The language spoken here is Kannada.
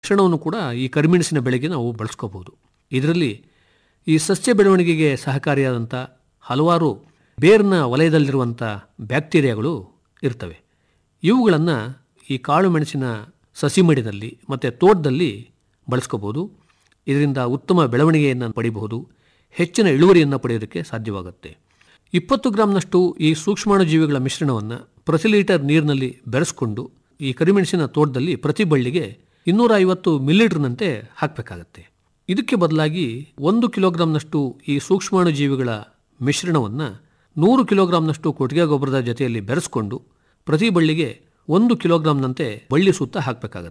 ಮಿಶ್ರಣವನ್ನು ಕೂಡ ಈ ಕರಿಮೆಣಸಿನ ಬೆಳೆಗೆ ನಾವು ಬಳಸ್ಕೋಬಹುದು ಇದರಲ್ಲಿ ಈ ಸಸ್ಯ ಬೆಳವಣಿಗೆಗೆ ಸಹಕಾರಿಯಾದಂಥ ಹಲವಾರು ಬೇರ್ನ ವಲಯದಲ್ಲಿರುವಂಥ ಬ್ಯಾಕ್ಟೀರಿಯಾಗಳು ಇರ್ತವೆ ಇವುಗಳನ್ನು ಈ ಕಾಳು ಮೆಣಸಿನ ಸಸಿ ಮಡಿನಲ್ಲಿ ಮತ್ತು ತೋಟದಲ್ಲಿ ಬಳಸ್ಕೋಬೋದು ಇದರಿಂದ ಉತ್ತಮ ಬೆಳವಣಿಗೆಯನ್ನು ಪಡಿಬಹುದು ಹೆಚ್ಚಿನ ಇಳುವರಿಯನ್ನು ಪಡೆಯೋದಕ್ಕೆ ಸಾಧ್ಯವಾಗುತ್ತೆ ಇಪ್ಪತ್ತು ಗ್ರಾಂನಷ್ಟು ಈ ಸೂಕ್ಷ್ಮಾಣುಜೀವಿಗಳ ಮಿಶ್ರಣವನ್ನು ಪ್ರತಿ ಲೀಟರ್ ನೀರಿನಲ್ಲಿ ಬೆರೆಸ್ಕೊಂಡು ಈ ಕರಿಮೆಣಸಿನ ತೋಟದಲ್ಲಿ ಪ್ರತಿ ಬಳ್ಳಿಗೆ ಇನ್ನೂರ ಐವತ್ತು ಮಿಲಿಲೀಟರ್ನಂತೆ ಹಾಕಬೇಕಾಗತ್ತೆ ಇದಕ್ಕೆ ಬದಲಾಗಿ ಒಂದು ಕಿಲೋಗ್ರಾಂನಷ್ಟು ಈ ಸೂಕ್ಷ್ಮಾಣುಜೀವಿಗಳ ಮಿಶ್ರಣವನ್ನು ನೂರು ಕಿಲೋಗ್ರಾಂನಷ್ಟು ಕೊಟ್ಟಿಗೆ ಗೊಬ್ಬರದ ಜೊತೆಯಲ್ಲಿ ಬೆರೆಸ್ಕೊಂಡು ಪ್ರತಿ ಬಳ್ಳಿಗೆ ಒಂದು ಕಿಲೋಗ್ರಾಂನಂತೆ ಬಳ್ಳಿ ಸುತ್ತ ಹಾಕಬೇಕಾಗತ್ತೆ